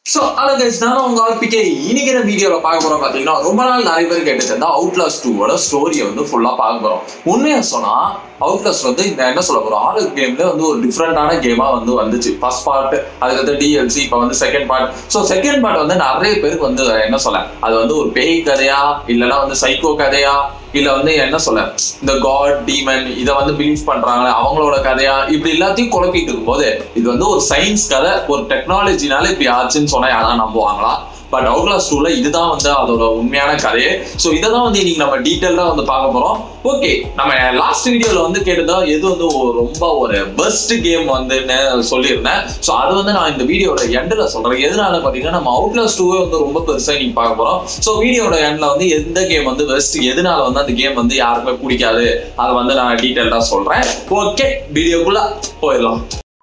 So hello guys நான் உங்க RBK இன்னைக்கு என்ன வீடியோவில் பார்க்க போறோம் பார்த்தீங்கன்னா ரொம்ப நாள் நிறைய பேர் கேட்டு இருந்தா அவுட்லாஸ் டூவோட ஸ்டோரியை வந்து ஃபுல்லாக பார்க்க போறோம் உண்மையா சொன்னா அவுட்லாஸ் வந்து இந்த என்ன சொல்ல போறோம் ஆரல் கேம்ல வந்து ஒரு டிஃப்ரெண்டான கேமா வந்து வந்துச்சு ஃபர்ஸ்ட் பார்ட் அதுக்கடுத்து டிஎல்சி இப்போ வந்து second part so second part வந்து நிறைய பேருக்கு வந்து என்ன சொல்ல அது வந்து ஒரு பேய் கதையா இல்லைன்னா வந்து சைக்கோ கதையா இல்ல வந்து என்ன சொல்ல இந்த காட் டீமன் இதை வந்து பிலீவ் பண்றாங்க அவங்களோட கதையா இப்படி எல்லாத்தையும் குழப்பிட்டு இருக்கும்போது இது வந்து ஒரு சயின்ஸ் கதை ஒரு டெக்னாலஜினால இப்படி ஆச்சுன்னு சொன்னா யாராவது நம்புவாங்களா பட் அவுட்லாஸ் டூல இதுதான் வந்து அதோட உண்மையான கதையே ஸோ இதை தான் வந்து இன்னைக்கு நம்ம டீட்டெயிலாக வந்து பார்க்க போறோம் ஓகே நம்ம லாஸ்ட் வீடியோல வந்து கேட்டதா எது வந்து ஒரு ரொம்ப ஒரு பெஸ்ட் கேம் வந்து சொல்லியிருந்தேன் ஸோ அது வந்து நான் இந்த வீடியோட எண்டில் சொல்றேன் எதனால பார்த்தீங்கன்னா நம்ம அவுட்லாஸ் டூவே வந்து ரொம்ப பெருசாக இன்னைக்கு பார்க்க போறோம் ஸோ வீடியோட எண்ட்ல வந்து எந்த கேம் வந்து பெஸ்ட் எதனால வந்து அந்த கேம் வந்து யாருக்குமே பிடிக்காது அதை வந்து நான் டீட்டெயிலாக சொல்றேன் ஓகே வீடியோக்குள்ள போயிடலாம்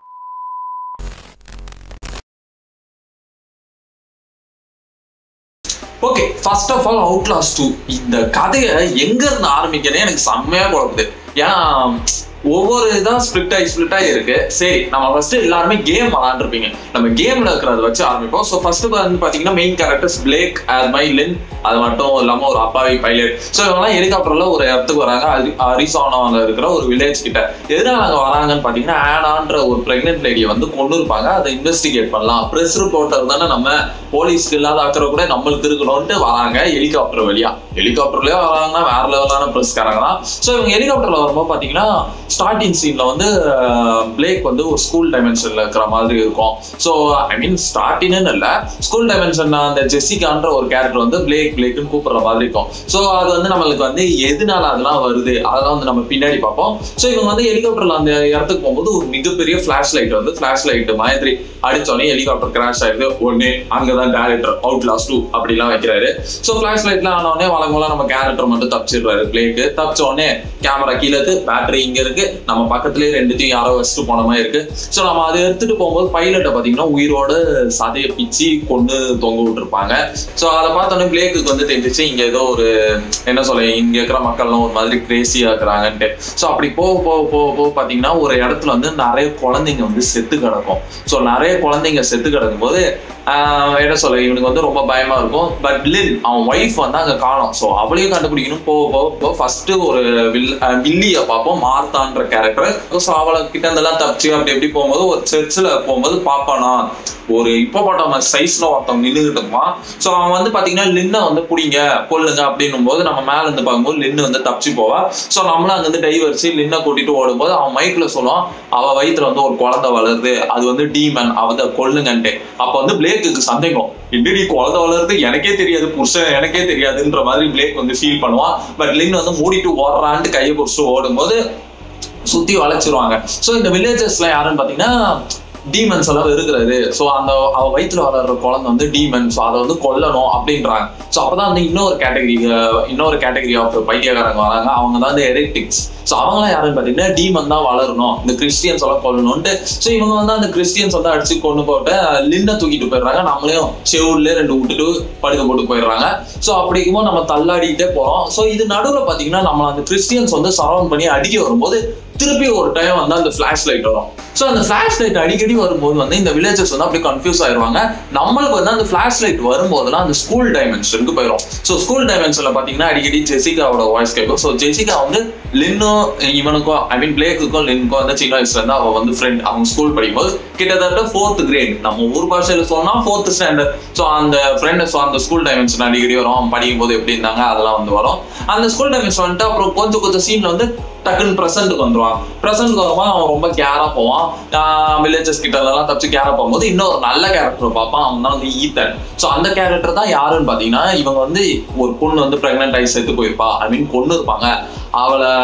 okay first of all outlast two இந்த கதையை எங்க இருந்து ஆரம்பிக்கணும் எனக்கு செம்மையா குழப்புது ஏன்னா ஒவ்வொரு இதாக ஸ்பிளிட் ஆகி ஸ்பிளிட் ஆகி இருக்கு சரி நம்ம ஃபர்ஸ்ட் எல்லாருமே கேம் விளாண்டுருப்பீங்க நம்ம கேம்ல இருக்கிறத வச்சு ஆரம்பிப்போம் ஸோ ஃபர்ஸ்ட் வந்து பாத்தீங்கன்னா main characters Blake my Lynn அது மட்டும் இல்லாம ஒரு அப்பாவி பைலட் ஸோ இவங்கலாம் ஹெலிகாப்டர்ல ஒரு இடத்துக்கு வராங்க அரிசானாவில் இருக்கிற ஒரு வில்லேஜ் கிட்ட எதனால அங்க வராங்கன்னு பாத்தீங்கன்னா ஆனான்ற ஒரு பிரெக்னென்ட் லேடியை வந்து கொண்டு இருப்பாங்க அதை இன்வெஸ்டிகேட் பண்ணலாம் ப்ரெஸ் ரிப்போர்ட்டர் தானே நம்ம போலீஸ்க்கு இல்லாத அக்கறை கூட நம்மளுக்கு இருக்கணும்ட்டு வராங்க ஹெலிகாப்டர் வழியா ஹெலிகாப்டர்லயே வராங்கன்னா வேற லெவலான ப்ரெஸ்காரங்க தான் ஸோ இவங்க ஹெலிகாப்டர்ல வரும்போது பாத்தீங்கன்னா ஸ்டார்டிங் சீன்ல வந்து பிளேக் வந்து ஒரு ஸ்கூல் டைமென்ஷன்ல இருக்கிற மாதிரி இருக்கும் ஸோ ஐ மீன் ஸ்டார்டிங்னு இல்லை ஸ்கூல் டைமென்ஷன் அந்த ஜெசிகான்ற ஒரு கேரக்டர் வந்து பிளேக் பிளேக்னு கூப்பிடுற மாதிரி இருக்கும் ஸோ அது வந்து நம்மளுக்கு வந்து எதனால அதெல்லாம் வருது அதெல்லாம் வந்து நம்ம பின்னாடி பார்ப்போம் ஸோ இவங்க வந்து ஹெலிகாப்டர்ல அந்த இடத்துக்கு போகும்போது ஒரு மிகப்பெரிய ஃபிளாஷ் லைட் வந்து ஃபிளாஷ் லைட் மாதிரி அடிச்சோடனே ஹெலிகாப்டர் கிராஷ் ஆயிடுது உடனே அங்கதான் டேரக்டர் அவுட் லாஸ் டூ அப்படிலாம் வைக்கிறாரு ஸோ ஃபிளாஷ் லைட்லாம் ஆனோடனே வழங்கலாம் நம்ம கேரக்டர் மட்டும் தப்பிச்சிடுறாரு பிளேக்கு தப்பிச்ச உடனே கேமரா கீழே இருக்கு பேட்டரி இங்க இருக்கு நம்ம பக்கத்துலயே ரெண்டுத்தையும் யாரோ வச்சுட்டு போன மாதிரி இருக்கு ஸோ நம்ம அதை எடுத்துட்டு போகும்போது பைலட்டை பார்த்தீங்கன்னா உயிரோட சதையை பிச்சு கொண்டு தொங்க விட்டுருப்பாங்க ஸோ அதை பார்த்தோன்னே பிளேக்குக்கு வந்து தெரிஞ்சிச்சு இங்க ஏதோ ஒரு என்ன சொல்ல இங்க இருக்கிற மக்கள்லாம் ஒரு மாதிரி கிரேசியா இருக்கிறாங்கன்ட்டு ஸோ அப்படி போக போக போக போக பார்த்தீங்கன்னா ஒரு இடத்துல வந்து நிறைய குழந்தைங்க வந்து செத்து கிடக்கும் ஸோ நிறைய குழந்தைங்க செத்து கிடக்கும் போது என்ன சொல்ல இவனுக்கு வந்து ரொம்ப பயமா இருக்கும் பட் லின் அவன் ஒய்ஃப் வந்து அங்க காணும் ஸோ அவளையும் கண்டுபிடிக்கணும் போக போக போக ஃபர்ஸ்ட் ஒரு வில் வில்லிய பார்ப்போம் மார்த்தான்ற கேரக்டர் ஸோ அவளை கிட்ட இருந்தெல்லாம் தப்பிச்சு அப்படி எப்படி போகும்போது ஒரு சர்ச்சில் போகும்போது பார்ப்பானா ஒரு இப்போ போட்ட சைஸ்ல ஒருத்தவங்க நின்றுகிட்டு இருப்பான் ஸோ அவன் வந்து பாத்தீங்கன்னா லின்னை வந்து பிடிங்க கொல்லுங்க அப்படின்னும் போது நம்ம மேல இருந்து பார்க்கும்போது லின்னு வந்து தப்பிச்சு போவா ஸோ நம்மளும் அங்க வந்து டைவர்ஸ் லின்னை கூட்டிட்டு ஓடும்போது அவன் மைக்ல சொல்லுவான் அவ வயிற்றுல வந்து ஒரு குழந்தை வளருது அது வந்து டீமன் அவத கொல்லுங்கன்ட்டு அப்ப வந்து பிளேக்குக்கு சந்தேகம் என்னடி குழந்தை வளருது எனக்கே தெரியாது புருஷன் எனக்கே தெரியாதுன்ற மாதிரி பிளேக் வந்து ஃபீல் பண்ணுவான் பட் லின் வந்து மூடிட்டு ஓடுறான்ட்டு கையை பிடிச்சிட்டு ஓடும்போது சுத்தி வளைச்சிருவாங்க ஸோ இந்த வில்லேஜஸ்ல யாருன்னு பாத்தீங்கன்னா டீமன்ஸ் எல்லாம் இருக்கிறது ஸோ அந்த அவ வயிற்றுல வளர்ற குழந்தை வந்து டீமன் ஸோ அதை வந்து கொல்லணும் அப்படின்றாங்க ஸோ அப்பதான் வந்து இன்னொரு கேட்டகரி இன்னொரு கேட்டகரி ஆஃப் பைத்தியக்காரங்க வராங்க அவங்க தான் இந்த எரிட்டிக்ஸ் ஸோ அவங்களாம் யாருன்னு பார்த்தீங்கன்னா டீமன் தான் வளரணும் இந்த கிறிஸ்டியன்ஸ் எல்லாம் கொல்லணும்ட்டு ஸோ இவங்க வந்து அந்த கிறிஸ்டியன்ஸ் வந்து அடிச்சு கொண்டு போட்டு லின்னை தூக்கிட்டு போயிடுறாங்க நம்மளையும் செவுட்ல ரெண்டு விட்டுட்டு படுக்க போட்டு போயிடுறாங்க ஸோ அப்படிங்கும்போது நம்ம தள்ளாடிக்கிட்டே போறோம் ஸோ இது நடுவில் பார்த்தீங்கன்னா நம்ம அந்த கிறிஸ்டியன்ஸ் வந்து சரௌண்ட் பண்ணி அடிக்க வரும்போது திருப்பி ஒரு டைம் வந்து அந்த ஃபிளாஷ் லைட் வரும் ஸோ அந்த ஃபிளாஷ் லைட் அடிக்கடி வரும்போது வந்து இந்த வில்லேஜஸ் வந்து அப்படியே கன்ஃபியூஸ் ஆயிடுவாங்க நம்மளுக்கு வந்து அந்த ஃபிளாஷ் லைட் வரும்போதெல்லாம் அந்த ஸ்கூல் டைமென்ஷனுக்கு போயிடும் ஸோ ஸ்கூல் டைமென்ஷன்ல பார்த்தீங்கன்னா அடிக்கடி ஜெசிகாவோட வாய்ஸ் கேட்கும் ஸோ ஜெசிகா வந்து லின்னும் இவனுக்கும் ஐ மீன் பிளேக்குக்கும் லின்னுக்கும் வந்து சின்ன வயசுல இருந்து அவன் வந்து ஃப்ரெண்ட் அவங்க ஸ்கூல் படிக்கும்போது கிட்டத்தட்ட ஃபோர்த் கிரேட் நம்ம ஊர் பாஷையில சொன்னா ஃபோர்த் ஸ்டாண்டர்ட் ஸோ அந்த ஃப்ரெண்ட் ஸோ அந்த ஸ்கூல் டைமென்ஷன் அடிக்கடி வரும் அவன் படிக்கும் போது எப்படி இருந்தாங்க அதெல்லாம் வந்து வரும் அந்த ஸ்கூல் டைமென்ஷன் வந்துட்டு அப்புறம் கொஞ்சம் கொஞ்சம் சீன்ல வந்து டக்குன்னு ப்ரெசென்ட்டுக்கு வந்துருவான் ப்ரெசென்ட்க்கு வரும்போது அவன் ரொம்ப கேரா போவான் வில்லேஜஸ் கிட்ட எல்லாம் தப்பிச்சு கேரா போகும்போது இன்னொரு நல்ல கேரக்டர் பார்ப்பான் அவன் தான் வந்து ஈத்தன் ஸோ அந்த கேரக்டர் தான் யாருன்னு பார்த்தீங்கன்னா இவங்க வந்து ஒரு பொண்ணு வந்து ப்ரெக்னென்ட் ஆகி செத்து போயிருப்பா ஐ மீன் கொண்டு இருப்பாங்க அவளை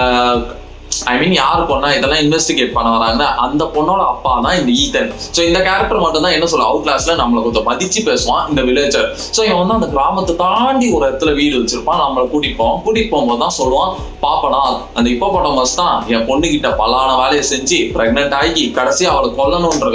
ஐ மீன் யார் பொண்ணா இதெல்லாம் இன்வெஸ்டிகேட் பண்ண வராங்கன்னா அந்த பொண்ணோட அப்பா தான் இந்த ஈத்தன் ஸோ இந்த கேரக்டர் மட்டும் தான் என்ன சொல்ல அவுட் கிளாஸ்ல நம்மளை கொஞ்சம் மதிச்சு பேசுவான் இந்த வில்லேஜர் ஸோ இவன் வந்து அந்த கிராமத்தை தாண்டி ஒரு இடத்துல வீடு வச்சிருப்பான் நம்மளை கூட்டிட்டு போவான் கூட்டிட்டு போகும்போது தான் சொல்லுவான் பாப்பனா அந்த இப்போ பஸ் தான் என் பொண்ணு கிட்ட பலான வேலையை செஞ்சு பிரெக்னென்ட் ஆகி கடைசி அவளை கொல்லணும்ன்றான்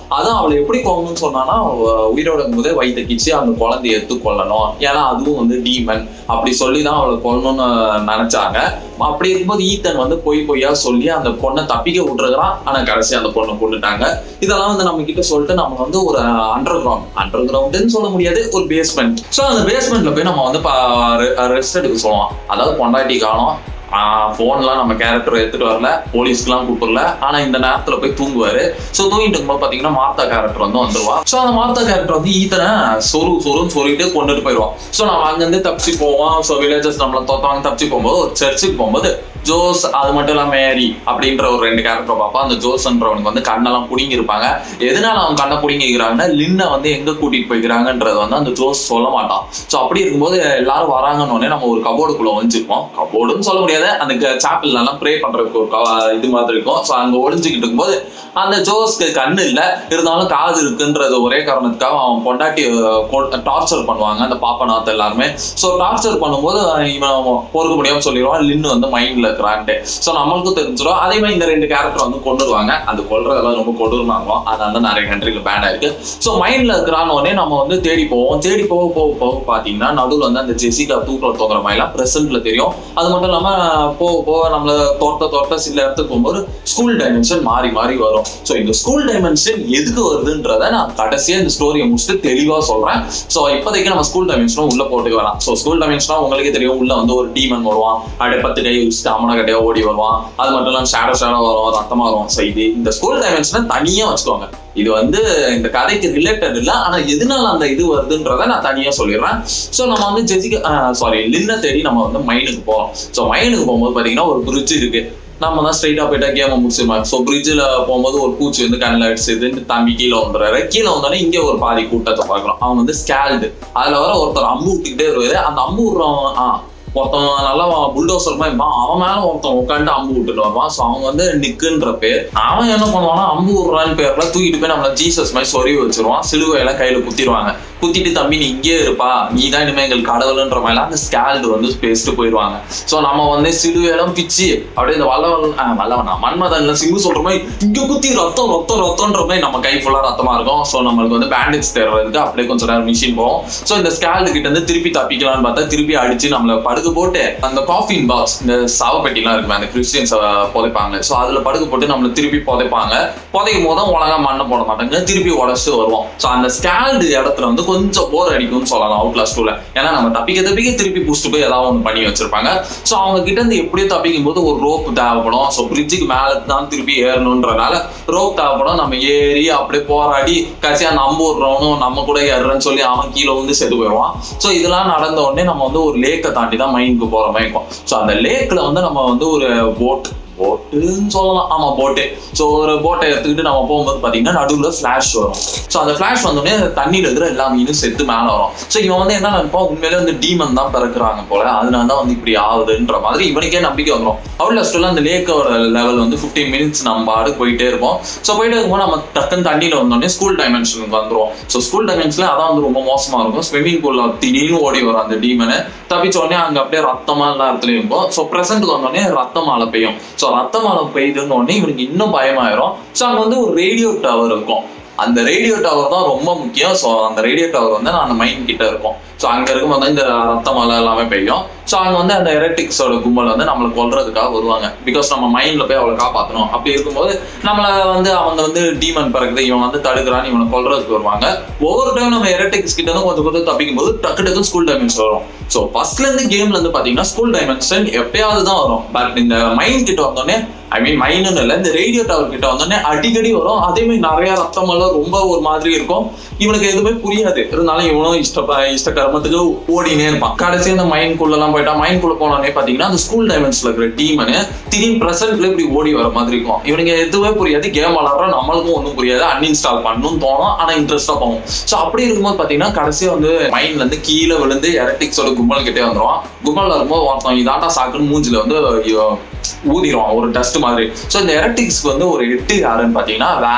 அதான் அவளை எப்படி கொல்லணும்னு சொன்னானா அவ உயிரோட போதே வயிற்று கிச்சு அந்த குழந்தைய எடுத்து கொல்லணும் ஏன்னா அதுவும் வந்து டீமன் அப்படி சொல்லி தான் அவளை கொல்லணும்னு நினைச்சாங்க அப்படி இருக்கும்போது ஈத்தன் வந்து பொய் பொய்யா சொல்லி அந்த பொண்ணை தப்பிக்க விட்டுருக்கான் ஆனா கடைசி அந்த பொண்ணை கொண்டுட்டாங்க இதெல்லாம் வந்து நம்ம கிட்ட சொல்லிட்டு நம்ம வந்து ஒரு அண்டர் கிரவுண்ட் அண்டர் கிரவுண்டுன்னு சொல்ல முடியாது ஒரு பேஸ்மெண்ட் ஸோ அந்த பேஸ்மெண்ட்ல போய் நம்ம வந்து ரெஸ்ட் எடுக்க சொல்லுவோம் அதாவது பொண்டாட்டி காலம் ஃபோன்லாம் நம்ம கேரக்டர் எடுத்துட்டு வரல போலீஸ்க்குலாம் கூப்பிடல ஆனா இந்த நேரத்துல போய் தூங்குவாரு ஸோ தூங்கிட்டு இருக்கும்போது பாத்தீங்கன்னா மார்த்தா கேரக்டர் வந்து வந்துருவா ஸோ அந்த மார்த்தா கேரக்டர் வந்து ஈத்தனை சொரு சொருன்னு சொல்லிட்டு கொண்டுட்டு போயிடுவான் ஸோ நம்ம அங்கிருந்து தப்பிச்சு போவோம் ஸோ வில்லேஜஸ் நம்மள தோத்தவங்க தப்பிச்சு போகும்போது ஒரு சர்ச்சுக்கு போகும்போது ஜோஸ் அது மட்டும் இல்லாம மேரி அப்படின்ற ஒரு ரெண்டு கேரக்டர் பார்ப்போம் அந்த ஜோஸ்ன்றவனுக்கு வந்து கண்ணெல்லாம் புடுங்கி இருப்பாங்க எதனால அவன் கண்ணை புடுங்கிக்கிறாங்கன்னா லின்னை வந்து எங்க கூட்டிட்டு போய்க்கிறாங்கன்றது வந்து அந்த ஜோஸ் சொல்ல மாட்டான் ஸோ அப்படி இருக்கும்போது எல்லாரும் வராங்கன்னு உடனே நம்ம ஒரு கபோர்டுக்குள்ள ஒழிஞ்சிருப்போம் கபோர்டுன்னு சொல்ல முடியாது அந்த சாப்பிள் எல்லாம் ப்ரே பண்றதுக்கு ஒரு க- இது மாதிரி இருக்கும் ஸோ அங்க ஒளிஞ்சுக்கிட்டு இருக்கும்போது அந்த ஜோஸ்க்கு கண்ணு இல்ல இருந்தாலும் காது இருக்குன்றது ஒரே காரணத்துக்காக அவன் பொண்டாட்டி டார்ச்சர் பண்ணுவாங்க அந்த பாப்பநாத் எல்லாருமே ஸோ டார்ச்சர் பண்ணும்போது இவன் பொறுக்க முடியாம சொல்லிடுவான் லின்னு வந்து மைண்ட்ல இருக்கிறான்ட்டு ஸோ நம்மளுக்கும் தெரிஞ்சிடும் அதே மாதிரி இந்த ரெண்டு கேரக்டர் வந்து கொண்டுருவாங்க அது கொள்றதெல்லாம் ரொம்ப கொடூரமாகும் அதனால தான் நிறைய கண்ட்ரிக்கு பேன் ஆயிருக்கு ஸோ மைண்ட்ல இருக்கிறான்னு உடனே நம்ம வந்து தேடி போவோம் தேடி போக போக போக பார்த்தீங்கன்னா நடுவில் வந்து அந்த ஜெசிகா தூக்கில் தோங்குற மாதிரிலாம் ப்ரெசென்ட்ல தெரியும் அது மட்டும் இல்லாம போக போக நம்மள தோட்ட தோட்ட சில இடத்துக்கு போகும்போது ஸ்கூல் டைமென்ஷன் மாறி மாறி வரும் ஸோ இந்த ஸ்கூல் டைமென்ஷன் எதுக்கு வருதுன்றத நான் கடைசியா இந்த ஸ்டோரியை முடிச்சுட்டு தெளிவா சொல்றேன் ஸோ இப்போதைக்கு நம்ம ஸ்கூல் டைமென்ஷனும் உள்ள போட்டுக்க வேணாம் ஸோ ஸ்கூல் டைமென்ஷனா உங்களுக்கே தெரியும் உள்ள வந்து ஒரு டீமன் வருவான் அப்படியே பத்து கை வச்சுட்டு அம்மனை கட்டையா ஓடி வருவான் அது மட்டும் இல்லாம ஷேடோ ஷேடோ வரும் ரத்தமா வரும் ஸோ இது இந்த ஸ்கூல் டைமென்ஷனை தனியா வச்சுக்கோங்க இது வந்து இந்த கதைக்கு ரிலேட்டட் இல்லை ஆனா எதனால அந்த இது வருதுன்றத நான் தனியா சொல்லிடுறேன் ஸோ நம்ம வந்து ஜெசிகா சாரி லின்னை தேடி நம்ம வந்து மைனுக்கு போறோம் ஸோ மைனுக்கு போகும்போது பாத்தீங்கன்னா ஒரு பிரிட்ஜ் இருக்கு நம்ம தான் ஸ்ட்ரைட்டா போயிட்டா கேம முடிச்சிருமா ஸோ பிரிட்ஜில் போகும்போது ஒரு பூச்சி வந்து கண்ணில் அடிச்சதுன்னு தம்பி கீழே வந்துடுறாரு கீழே வந்தோடனே இங்கே ஒரு பாதி கூட்டத்தை பார்க்குறோம் அவன் வந்து ஸ்கேல்டு அதுல வர ஒருத்தர் அம்பு விட்டுக்கிட்டே வருவாரு அந்த அம்பு விடுறவன் ஆ ஒருத்தன் நல்லா புல்டோசர் மாதிரி இருப்பான் அவன் மேல ஒருத்தன் உட்காந்து அம்பு விட்டுட்டு வருவான் ஸோ அவன் வந்து நிக்குன்ற பேர் அவன் என்ன பண்ணுவான்னா அம்பு விடுறான்னு பேர்ல தூக்கிட்டு போய் நம்மள ஜீசஸ் மாதிரி சொருவி வச்சிருவான் சிலுவையெல்லாம் கையில குத்திடுவாங்க குத்திட்டு தம்பி நீ இங்கே இருப்பா நீ தான் இனிமே எங்களுக்கு கடவுள்ன்ற மாதிரி அந்த ஸ்கேல்டு வந்து பேசிட்டு போயிடுவாங்க ஸோ நம்ம வந்து சிலுவையெல்லாம் பிச்சு அப்படியே இந்த வல்லவன் ஆ, வல்லவனா மன்மதன்ல சிம்பு சொல்ற மாதிரி இங்க குத்தி ரத்தம் ரத்தம் ரத்தம்ன்ற மாதிரி நம்ம கை ஃபுல்லா ரத்தமா இருக்கும் ஸோ நம்மளுக்கு வந்து பேண்டேஜ் தேடுறதுக்கு அப்படியே கொஞ்சம் நேரம் மிஷின் போகும் ஸோ இந்த ஸ்கேல்டு கிட்ட இருந்து திருப்பி தப்பிக்கலாம்னு பார்த்தா திருப்பி அடிச்சு நம்மள படுக்க போட்டு அந்த காஃபின் பாக்ஸ் இந்த சாவப்பெட்டிலாம் இருக்குமே அந்த கிறிஸ்டியன்ஸ் புதைப்பாங்க ஸோ அதுல படுக்க போட்டு நம்மள திருப்பி புதைப்பாங்க புதைக்கும் போது ஒழுங்கா மண்ணை போட மாட்டாங்க திருப்பி உடச்சிட்டு வருவோம் ஸோ அந்த ஸ்கேல்டு இடத்துல வந்து கொஞ்சம் போர் அடிக்கும்னு சொல்லலாம் அவுட் லாஸ்ட் டூல ஏன்னா நம்ம தப்பிக்க தப்பிக்க திருப்பி புடிச்சிட்டு போய் ஏதாவது ஒன்று பண்ணி வச்சிருப்பாங்க ஸோ அவங்க கிட்ட இருந்து எப்படியோ தப்பிக்கும் போது ஒரு ரோப் தேவைப்படும் ஸோ பிரிட்ஜுக்கு மேலே தான் திருப்பி ஏறணுன்றனால ரோப் தேவைப்படும் நம்ம ஏறி அப்படியே போராடி கடைசியா நம்ம விடுறவனும் நம்ம கூட ஏறுறேன்னு சொல்லி அவன் கீழே வந்து செத்து போயிடுவான் ஸோ இதெல்லாம் நடந்த உடனே நம்ம வந்து ஒரு லேக்கை தாண்டி தான் மைனுக்கு போற மாதிரி இருக்கும் ஸோ அந்த லேக்ல வந்து நம்ம வந்து ஒரு போட் போட்டுன்னு சொல்லலாம் ஆமா போட்டு ஸோ ஒரு போட்டை எடுத்துக்கிட்டு நம்ம போகும்போது பாத்தீங்கன்னா நடுவுல ஃபிளாஷ் வரும் ஸோ அந்த ஃபிளாஷ் வந்தோடனே தண்ணியில இருக்கிற எல்லா மீனும் செத்து மேல வரும் ஸோ இவன் வந்து என்ன நினைப்பான் உண்மையிலே வந்து டீமன் தான் பிறக்குறாங்க போல அதனால தான் வந்து இப்படி ஆகுதுன்ற மாதிரி இவனுக்கே நம்பிக்கை வந்துடும் அவுட் லாஸ்ட்ல அந்த லேக்கோட லெவல் வந்து ஃபிஃப்டீன் மினிட்ஸ் நம்ம பாடு போயிட்டே இருப்போம் ஸோ போயிட்டே இருக்கும்போது நம்ம டக்குன்னு தண்ணியில வந்தோடனே ஸ்கூல் டைமென்ஷனுக்கு வந்துரும் ஸோ ஸ்கூல் டைமென்ஷன்ல அதான் வந்து ரொம்ப மோசமா இருக்கும் ஸ்விம்மிங் பூல்ல திடீர்னு ஓடி வரும் அந்த டீமனு தப்பிச்ச உடனே அங்க அப்படியே ரத்தமா எல்லா இடத்துலயும் இருக்கும் ஸோ ப்ரெசென்ட்க்கு வந்தோடனே ரத்த மாலை பெய்யும் ஸோ ரத்த மாலை பெய்யுதுன்னு உடனே இவனுக்கு இன்னும் பயமாயிரும் ஸோ அங்க வந்து ஒரு ரேடியோ டவர் இருக்கும் அந்த ரேடியோ டவர் தான் ரொம்ப முக்கியம் ஸோ அந்த ரேடியோ டவர் வந்து நான் அந்த மைண்ட் கிட்ட இருக்கும் ஸோ அங்க இருக்கும்போது தான் இந்த ரத்த மலை எல்லாமே பெய்யும் ஸோ அங்க வந்து அந்த எரட்டிக்ஸோட கும்பல் வந்து நம்மளை கொல்றதுக்காக வருவாங்க பிகாஸ் நம்ம மைண்ட்ல போய் அவளை காப்பாற்றணும் அப்படி இருக்கும்போது நம்மளை வந்து அவங்க வந்து டீமன் பிறகுது இவன் வந்து தடுக்கிறான்னு இவனை கொல்றதுக்கு வருவாங்க ஒவ்வொரு டைம் நம்ம எரட்டிக்ஸ் கிட்ட இருந்து கொஞ்சம் கொஞ்சம் தப்பிக்கும் போது டக்கு டக்கு ஸ்கூல் டைமென்ஷன் வரும் ஸோ ஃபர்ஸ்ட்ல இருந்து கேம்ல இருந்து பாத்தீங்கன்னா ஸ்கூல் டைமென்ஷன் எப்பயாவது தான் வரும் பட் இந்த மைண்ட் கிட்ட வந்தோடனே ஐ மீன் மைன்னு இல்லை இந்த ரேடியோ டவர் கிட்ட வந்தோடனே அடிக்கடி வரும் அதே மாதிரி நிறைய ரத்தம் எல்லாம் ரொம்ப ஒரு மாதிரி இருக்கும் இவனுக்கு எதுவுமே புரியாது இருந்தாலும் இவனும் இஷ்ட இஷ்ட கர்மத்துக்கு ஓடினே இருப்பான் கடைசி அந்த மைண்ட்குள்ள எல்லாம் போயிட்டா மைண்ட்குள்ள போனோடனே பாத்தீங்கன்னா அந்த ஸ்கூல் டைமென்ஷன்ல இருக்கிற டீமனு திடீர்னு பிரசன்ட்ல இப்படி ஓடி வர மாதிரி இருக்கும் இவனுக்கு எதுவுமே புரியாது கேம் விளாடுறோம் நம்மளுக்கும் ஒன்றும் புரியாது அன்இன்ஸ்டால் பண்ணணும்னு தோணும் ஆனா இன்ட்ரெஸ்டா போகும் ஸோ அப்படி இருக்கும்போது பாத்தீங்கன்னா கடைசியா வந்து மைண்ட்ல இருந்து கீழே விழுந்து எரட்டிக்ஸோட கும்பல் கிட்டே வந்துருவான் கும்பல் வரும்போது ஒருத்தன் இதாண்டா சாக்குன்னு மூஞ்சில வந்து ஐயோ, ஊதிடுவான் ஒரு டஸ்ட் மாதிரி ஸோ இந்த எரட்டிக்ஸ்க்கு வந்து ஒரு எட்டு யாருன்னு பார்த்தீங்கன்னா வேல்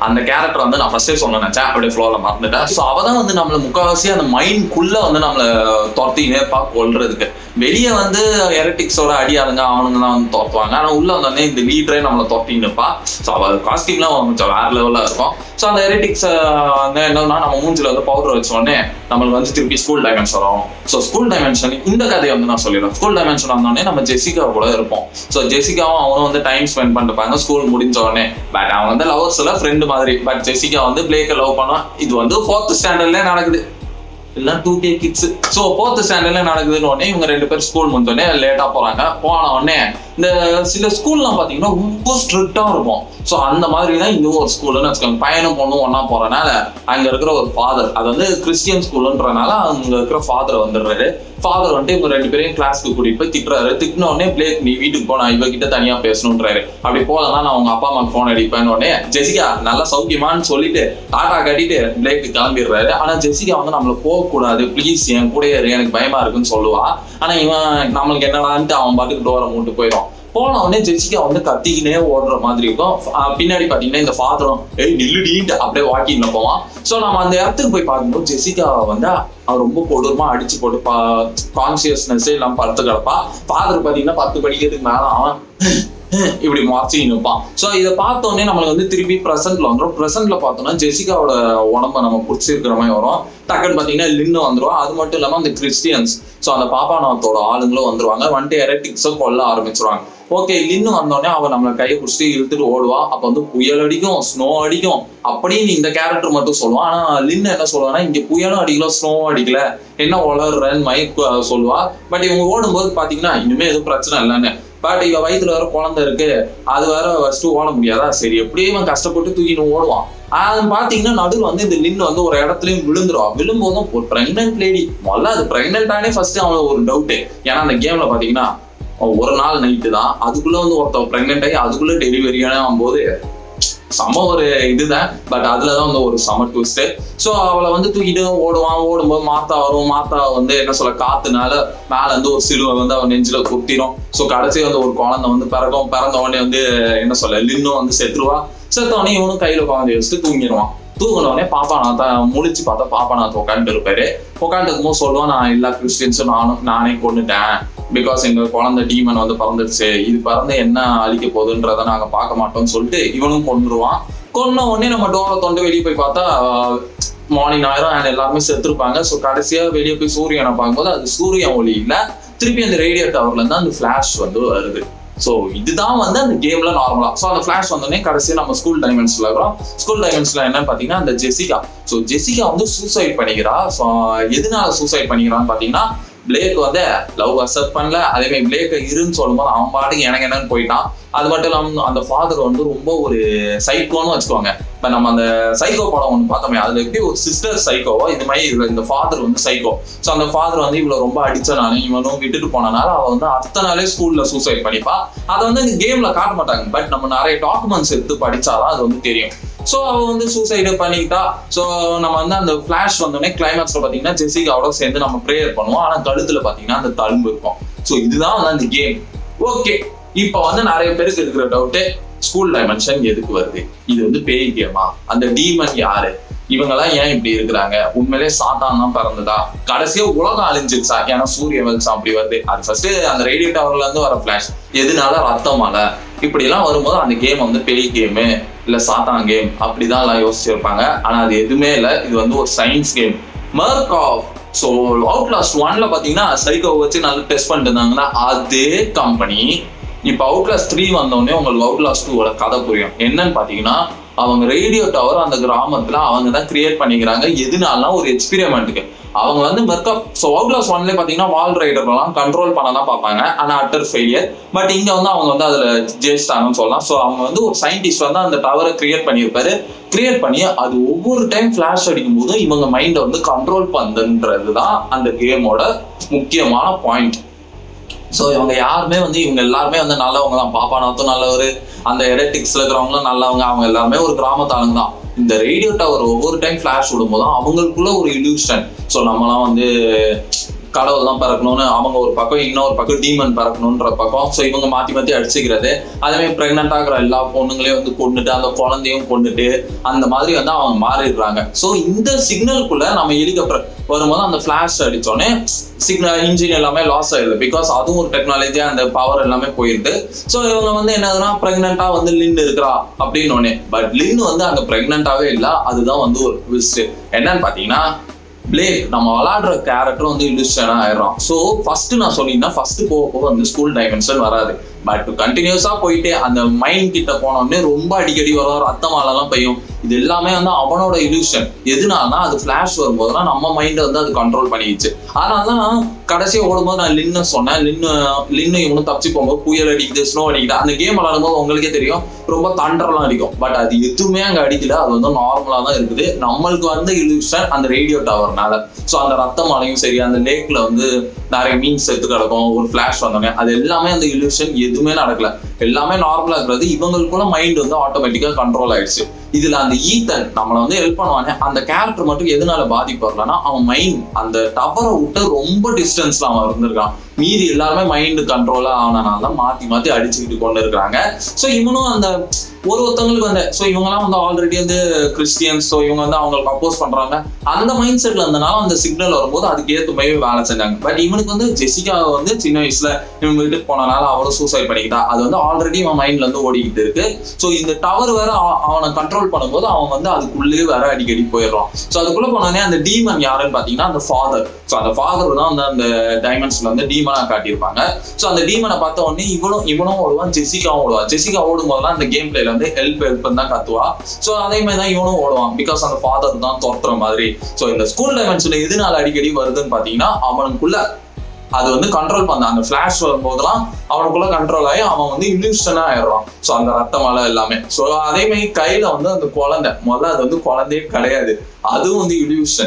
அந்த கேரக்டர் வந்து நான் ஃபர்ஸ்டே சொன்ன நினைச்சேன் அப்படியே ஃப்ளோல மறந்துட்டேன் ஸோ அவ தான் வந்து நம்மள முக்கால்வாசி அந்த மைண்ட்குள்ள வந்து நம்மள துரத்தினே பா கொல்றதுக்கு வெளியே வந்து எரட்டிக்ஸோட அடியாளுங்க அவனுங்க தான் வந்து துரத்துவாங்க ஆனா உள்ள வந்தோடனே இந்த லீடரே நம்மளை துரத்தின்னு இருப்பா ஸோ அவ காஸ்டியூம்லாம் கொஞ்சம் வேற லெவலா இருக்கும் ஸோ அந்த எரட்டிக்ஸ் வந்து என்னன்னா நம்ம மூஞ்சில வந்து பவுடர் வச்ச உடனே நம்மளுக்கு வந்து திருப்பி ஸ்கூல் டைமென்ஷன் வரும் ஸோ ஸ்கூல் டைமென்ஷன் இந்த கதையை வந்து நான் சொல்லிடுறேன் ஸ்கூல் டைமென்ஷன் வந்தோடனே நம்ம ஜெசிகா கூட இருப்போம் ஸோ ஜெசிகாவும் அவனும் வந்து டைம் ஸ்பெண்ட் பண்ணிருப்பாங்க ஸ்கூல் முடிஞ்ச உடனே பட் அவன் வந்து லவர்ஸ் எல்லாம் ஃப்ரெண்டு மாதிரி பட் ஜெசிகா வந்து பிளேக்கை லவ் பண்ணுவான் இது வந்து ஃபோர்த் ஸ்டாண்டர்ட்ல நடக்குது இல்ல two K kids so fourth ஸ்டாண்டர்ட்ல நடக்குதுன்னு உடனே இவங்க ரெண்டு பேரும் ஸ்கூல் முடிஞ்சோடனே லேட்டா போறாங்க போன உடனே இந்த சில ஸ்கூல்லாம் பாத்தீங்கன்னா ரொம்ப ஸ்ட்ரிக்டா இருக்கும் ஸோ அந்த மாதிரி தான் இந்த ஒரு ஸ்கூல்னு வச்சுக்கோங்க பையனும் பொண்ணும் ஒண்ணா போறனால அங்க இருக்கிற ஒரு ஃபாதர் அது வந்து கிறிஸ்டியன் ஸ்கூல்ன்றனால அங்க இருக்கிற ஃபாதர் வந்துடுறாரு ஃபாதர் வந்துட்டு இவங்க ரெண்டு பேரையும் கிளாஸ்க்கு கூட்டிட்டு போய் திட்டுறாரு திட்டின உடனே பிளேக் நீ வீட்டுக்கு போனா இவ கிட்ட தனியா பேசணுன்றாரு அப்படி போலன்னா நான் உங்க அப்பா அம்மாக்கு ஃபோன் அடிப்பேன் உடனே ஜெசிகா நல்லா சௌக்கியமான்னு சொல்லிட்டு டாட்டா கட்டிட்டு பிளேக்கு கிளம்பிடுறாரு ஆனா ஜெசிகா வந்து நம்மள போக கூடாது ப்ளீஸ் என் கூட இரு எனக்கு பயமா இருக்குன்னு சொல்லுவா ஆனா இவன் நம்மளுக்கு என்னடான்ட்டு அவன் பாட்டுக்கு டோரை மூட்டு போயிடும் போன உடனே ஜெசிகா வந்து கத்திக்கினே ஓடுற மாதிரி இருக்கும் ஆஹ் பின்னாடி பாத்தீங்கன்னா இந்த ஃபாதரும் ஏய் நில்லுடின்ட்டு அப்படியே வாக்கிங்ல போவான் சோ நம்ம அந்த இடத்துக்கு போய் பார்க்கும்போது ஜெசிகா வந்து அவன் ரொம்ப கொடூரமா அடிச்சு போட்டு பா கான்சியஸ்னஸ் இல்லாம படுத்து கிடப்பா ஃபாதர் பாத்தீங்கன்னா பத்து படிக்கிறதுக்கு மேல அவன் இப்படி மாற்றி நிற்பான் ஸோ இதை பார்த்த உடனே நம்மளுக்கு வந்து திருப்பி ப்ரெசென்ட்ல வந்துடும் ப்ரெசென்ட்ல பார்த்தோம்னா ஜெசிகாவோட உடம்ப நம்ம பிடிச்சிருக்கிற மாதிரி வரும் டக்குன்னு பார்த்தீங்கன்னா லின்னு வந்துடும் அது மட்டும் இல்லாமல் அந்த கிறிஸ்டியன்ஸ் ஸோ அந்த பாப்பாநாத்தோட ஆளுங்களும் வந்துருவாங்க வந்துட்டு எரட்டிக்ஸை கொல்ல ஆரம்பிச்சிருவாங்க ஓகே லின்னு வந்தோடனே அவன் நம்மளை கையை பிடிச்சிட்டு இழுத்துட்டு ஓடுவா அப்போ வந்து புயல் அடிக்கும் ஸ்னோ அடிக்கும் அப்படின்னு இந்த கேரக்டர் மட்டும் சொல்லுவான் ஆனா லின்னு என்ன சொல்லுவான்னா இங்க புயலும் அடிக்கல ஸ்னோவும் அடிக்கல என்ன வளர்றன்னு மைக் சொல்லுவா பட் இவங்க ஓடும்போது பாத்தீங்கன்னா இனிமே எதுவும் பிரச்சனை இல்லைன்னு பட் இவ வயித்துல வேற குழந்தை இருக்கு அது வேற ஃபர்ஸ்ட் ஓட முடியாதா சரி எப்படியும் இவன் கஷ்டப்பட்டு தூக்கிட்டு ஓடுவான் அது பாத்தீங்கன்னா நடுவில் வந்து இந்த லின் வந்து ஒரு இடத்துலயும் விழுந்துருவான் விழும்போதும் ஒரு பிரெக்னென்ட் லேடி முதல்ல அது பிரெக்னென்டானே ஃபர்ஸ்ட் அவனுக்கு ஒரு டவுட் ஏன்னா அந்த கேம்ல பாத்தீங்கன்னா ஒரு நாள் நைட்டு தான் அதுக்குள்ள வந்து ஒருத்தன் பிரெக்னென்ட் ஆகி அதுக்குள்ள டெலிவரியான ஆகும்போது செம ஒரு இதுதான் பட் அதுலதான் வந்து ஒரு சம ட்விஸ்ட் ஸோ அவளை வந்து தூக்கிட்டு ஓடுவான் ஓடும்போது மாத்தா வரும் மாத்தா வந்து என்ன சொல்ல காத்துனால மேல இருந்து ஒரு சிலுவை வந்து அவன் நெஞ்சில குத்திரும் ஸோ கடைசி வந்து ஒரு குழந்தை வந்து பிறக்கும் பிறந்த உடனே வந்து என்ன சொல்ல லின்னும் வந்து செத்துருவா செத்த உடனே இவனும் கையில குழந்தைய வச்சுட்டு தூங்கிடுவான் தூங்கின உடனே பாப்பா நான் முழிச்சு பார்த்தா பாப்பா நான் உட்காந்துட்டு இருப்பாரு உட்காந்துட்டு இருக்கும்போது சொல்லுவான் நான் எல்லா கிறிஸ்டியன்ஸும் நானும் நானே கொண்டுட்டேன் பிகாஸ் எங்க குழந்தை டீமன் வந்து பறந்துடுச்சு இது பறந்து என்ன அழிக்க போகுதுன்றத நாங்க பார்க்க மாட்டோம்னு சொல்லிட்டு இவனும் கொண்டுருவான் கொன்ன உடனே நம்ம டோரை தொண்டு வெளியே போய் பார்த்தா மார்னிங் ஆயிரம் and எல்லாருமே செத்துருப்பாங்க ஸோ கடைசியா வெளியே போய் சூரியனை பார்க்கும்போது அது சூரியன் ஒளி இல்ல திருப்பி அந்த ரேடியோ டவர்ல இருந்து அந்த ஃபிளாஷ் வந்து வருது ஸோ இதுதான் வந்து அந்த கேம்ல நார்மலா ஸோ அந்த ஃபிளாஷ் வந்தோடனே கடைசியா நம்ம ஸ்கூல் டைமண்ட்ஸ்ல இருக்கிறோம் ஸ்கூல் டைமண்ட்ஸ்ல என்னன்னு பாத்தீங்கன்னா அந்த ஜெசிகா ஸோ ஜெசிகா வந்து சூசைட் பண்ணிக்கிறா ஸோ எதனால சூசைட் பண்ணிக்கிறான்னு பாத்தீங்கன்னா பிளேக் வந்து லவ் அக்செப்ட் பண்ணல அதே மாதிரி பிளேக் இருன்னு சொல்லும்போது அவன் பாட்டுக்கு எனக்கு என்னன்னு போயிட்டான் அது மட்டும் இல்லாம அந்த ஃபாதர் வந்து ரொம்ப ஒரு சைக்கோன்னு வச்சுக்கோங்க இப்ப நம்ம அந்த சைக்கோ படம் ஒன்று பார்த்தோமே அதுல எப்படி ஒரு சிஸ்டர் சைக்கோவோ இது மாதிரி இதுல இந்த ஃபாதர் வந்து சைக்கோ ஸோ அந்த ஃபாதர் வந்து இவ்வளவு ரொம்ப அடிச்சனால இவனும் விட்டுட்டு போனனால அவ வந்து அடுத்த நாளே ஸ்கூல்ல சூசைட் பண்ணிப்பா அதை வந்து இந்த கேம்ல காட்ட மாட்டாங்க பட் நம்ம நிறைய டாக்குமெண்ட்ஸ் எடுத்து படிச்சாதான் அது வந்து தெரியும் ஸோ அவ வந்து சூசைடு பண்ணிக்கிட்டா ஸோ நம்ம வந்து அந்த ஃபிளாஷ் வந்தோடனே கிளைமேக்ஸ்ல பாத்தீங்கன்னா ஜெசிகாவோட சேர்ந்து நம்ம ப்ரேயர் பண்ணுவோம் ஆனா கழுத்துல பாத்தீங்கன்னா அந்த தழும்பு இருக்கும் ஸோ இதுதான் வந்து அந்த கேம் ஓகே இப்போ வந்து நிறைய பேருக்கு இருக்கிற டவுட்டு ஸ்கூல் டைமென்ஷன் எதுக்கு வருது இது வந்து பேய் கேமா அந்த டீமன் யாரு இவங்கெல்லாம் ஏன் இப்படி இருக்கிறாங்க உண்மையிலே சாத்தான் தான் பிறந்ததா கடைசியா உலகம் அழிஞ்சிருச்சா ஏன்னா சூரிய வெளிச்சம் அப்படி வருது அது ஃபர்ஸ்ட் அந்த ரேடியோ டவர்ல இருந்து வர ஃபிளாஷ் எதனால ரத்தமால இப்படி எல்லாம் வரும்போது அந்த கேம் வந்து பேய் கேமு இல்ல சாத்தான் கேம் அப்படிதான் எல்லாம் யோசிச்சிருப்பாங்க ஆனா அது எதுவுமே இல்ல இது வந்து ஒரு science game Murkoff so outlast ஒன்ல பாத்தீங்கன்னா சைக்கோ வச்சு நல்லா டெஸ்ட் பண்ணிட்டு இருந்தாங்கன்னா அதே கம்பெனி இப்போ அவுட்லாஸ் த்ரீ வந்தோடனே உங்களுக்கு அவுட்லாஸ் டூவோட கதை புரியும் என்னன்னு பாத்தீங்கன்னா அவங்க ரேடியோ டவர் அந்த கிராமத்துல அவங்க தான் கிரியேட் பண்ணிக்கிறாங்க எதுனாலனா ஒரு எக்ஸ்பெரிமெண்ட்டுக்கு அவங்க வந்து மெர்கப் ஸோ அவுட்லாஸ் ஒன்லேயே பார்த்தீங்கன்னா வால் ரைடர்லாம் கண்ட்ரோல் பண்ண தான் பார்ப்பாங்க ஆனால் அட்டர் ஃபெயிலியர் பட் இங்கே வந்து அவங்க வந்து அதில் ஜெயிச்சிட்டாங்கன்னு சொல்லலாம் ஸோ அவங்க வந்து ஒரு சயின்டிஸ்ட் வந்து அந்த டவரை கிரியேட் பண்ணியிருப்பாரு கிரியேட் பண்ணி அது ஒவ்வொரு டைம் ஃபிளாஷ் அடிக்கும் போதும் இவங்க மைண்டை வந்து கண்ட்ரோல் பண்ணுன்றது தான் அந்த கேமோட முக்கியமான பாயிண்ட் ஸோ இவங்க யாருமே வந்து இவங்க எல்லாருமே வந்து நல்லவங்க தான் பாப்பானாத்தும் நல்லவர் அந்த எரட்டிக்ஸ்ல இருக்கிறவங்களும் நல்லவங்க அவங்க எல்லாருமே ஒரு கிராமத்தாளுங்க தான் இந்த ரேடியோ டவர் ஒவ்வொரு டைம் ஃபிளாஷ் விடும்போதும் அவங்களுக்குள்ள ஒரு இல்யூஷன் ஸோ நம்மலாம் வந்து கடவுள் தான் பறக்கணும்னு அவங்க ஒரு பக்கம் இன்னொரு பக்கம் டீமன் பறக்கணுன்ற பக்கம் ஸோ இவங்க மாத்தி மாத்தி அடிச்சுக்கிறது அதே மாதிரி பிரெக்னென்ட் ஆகிற எல்லா பொண்ணுங்களையும் வந்து கொண்டுட்டு அந்த குழந்தையும் கொண்டுட்டு அந்த மாதிரி வந்து அவங்க மாறிடுறாங்க ஸோ இந்த சிக்னலுக்குள்ள நம்ம எலிக்க வரும்போது அந்த ஃபிளாஷ் அடிச்சோடனே சிக்னல் இன்ஜின் எல்லாமே லாஸ் ஆயிடுது பிகாஸ் அதுவும் ஒரு டெக்னாலஜி அந்த பவர் எல்லாமே போயிடுது ஸோ இவங்க வந்து என்னதுன்னா பிரெக்னெண்டா வந்து லின் இருக்கிறா அப்படின்னு ஒன்னே பட் லின் வந்து அங்க பிரெக்னெண்டாவே இல்லை அதுதான் வந்து ஒரு ட்விஸ்ட் என்னன்னு பாத்தீங்கன்னா பிளேக் நம்ம விளாடுற கேரக்டர் வந்து இல்லுஸ்டனா ஆயிடுறோம் ஸோ ஃபர்ஸ்ட் நான் சொன்னீங்கன்னா ஃபர்ஸ்ட் போக போக வந்து ஸ்கூல் டைமென்ஷன் வராது பட் கண்டினியூஸா போயிட்டு அந்த மைண்ட் கிட்ட போனோடனே ரொம்ப அடிக்கடி வரும் ரத்தமாலெல்லாம் பெய்யும் இது எல்லாமே வந்து அவனோட இல்யூஷன் எதுனாலனா அது ஃபிளாஷ் வரும்போதுலாம் நம்ம மைண்டை வந்து அது கண்ட்ரோல் பண்ணிடுச்சு அதனால தான் கடைசியா ஓடும்போது நான் லின்னு சொன்னேன் லின்னு லின்னு இவனும் தப்பிச்சு போகும்போது புயல் அடிக்குது ஸ்னோ அடிக்குது அந்த கேம் விளாடும்போது உங்களுக்கே தெரியும் ரொம்ப தண்டர்லாம் அடிக்கும் பட் அது எதுவுமே அங்க அடிக்கல அது வந்து நார்மலா தான் இருக்குது நம்மளுக்கு வந்து இல்யூஷன் அந்த ரேடியோ டவர்னால ஸோ அந்த ரத்த மலையும் சரி அந்த லேக்ல வந்து நிறைய மீன்ஸ் செத்து கிடக்கும் ஒரு ஃபிளாஷ் வந்தோங்க அது எல்லாமே அந்த இல்யூஷன் எதுவுமே நடக்கல எல்லாமே நார்மலா இருக்கிறது இவங்களுக்குள்ள மைண்ட் வந்து ஆட்டோமேட்டிக்கா கண்ட்ரோல் ஆயிடுச்சு இதுல அந்த ஈத்தன் நம்மளை வந்து ஹெல்ப் பண்ணுவானே அந்த கேரக்டர் மட்டும் எதனால பாதிப்பு வரலன்னா அவன் மைண்ட் அந்த டவரை விட்டு ரொம்ப டிஸ்டன்ஸ்ல அவன் இருந்திருக்கான் மீதி எல்லாருமே மைண்ட் கண்ட்ரோலா ஆனனால தான் மாத்தி மாத்தி அடிச்சுக்கிட்டு கொண்டு இருக்கிறாங்க ஸோ இவனும் அந்த ஒரு ஒருத்தவங்களுக்கு வந்து ஸோ இவங்கெல்லாம் வந்து ஆல்ரெடி வந்து கிறிஸ்டியன்ஸ் ஸோ இவங்க வந்து அவங்களுக்கு அப்போஸ் பண்றாங்க அந்த மைண்ட் செட்ல இருந்தனால அந்த சிக்னல் வரும்போது அதுக்கு ஏற்ற மாதிரி வேலை செஞ்சாங்க பட் இவனுக்கு வந்து ஜெசிகா வந்து சின்ன வயசுல இவங்க வீட்டுக்கு போனனால அவளும் சூசைட் பண்ணிக்கிட்டா அது வந்து ஆல்ரெடி அவன் மைண்ட்ல இருந்து ஓடிக்கிட்டு இருக்கு ஸோ இந்த டவர் வேற அவ- அவனை கண்ட்ரோல் பண்ணும்போது அவன் வந்து அதுக்குள்ளேயே வேற அடிக்கடி போயிடுறான் ஸோ அதுக்குள்ள போனோடனே அந்த டீமன் யாருன்னு பாத்தீங்கன்னா அந்த ஃபாதர் ஸோ அந்த ஃபாதர் தான் வந்து அந்த டைமென்ஷன்ல வந்து டீமனா காட்டியிருப்பாங்க ஸோ அந்த டீமனை பார்த்த உடனே இவனும் இவனும் ஓடுவான் ஜெசிகாவும் ஓடுவான் ஜெசிகா ஓடும் போதெல்லாம் அந்த கேம் பிளேல வந்து ஹெல்ப் ஹெல்ப் தான் கத்துவா ஸோ அதே மாதிரி தான் இவனும் ஓடுவான் பிகாஸ் அந்த ஃபாதர் தான் துரத்துற மாதிரி ஸோ இந்த ஸ்கூல் டைமென்ஷன்ல எதனால அடிக்கடி வருதுன்னு பாத்தீங்கன்னா அவனுக்குள்ள அது வந்து கண்ட்ரோல் பண்ண அந்த ஃபிளாஷ் வரும்போதெல்லாம் அவனுக்குள்ள கண்ட்ரோல் ஆகி அவன் வந்து இல்யூஷனா ஆயிடுறான் ஸோ அந்த ரத்த மலை எல்லாமே ஸோ அதே மாதிரி கையில வந்து அந்த குழந்தை முதல்ல அது வந்து குழந்தையே கிடையாது அதுவும் வந்து இல்யூஷன்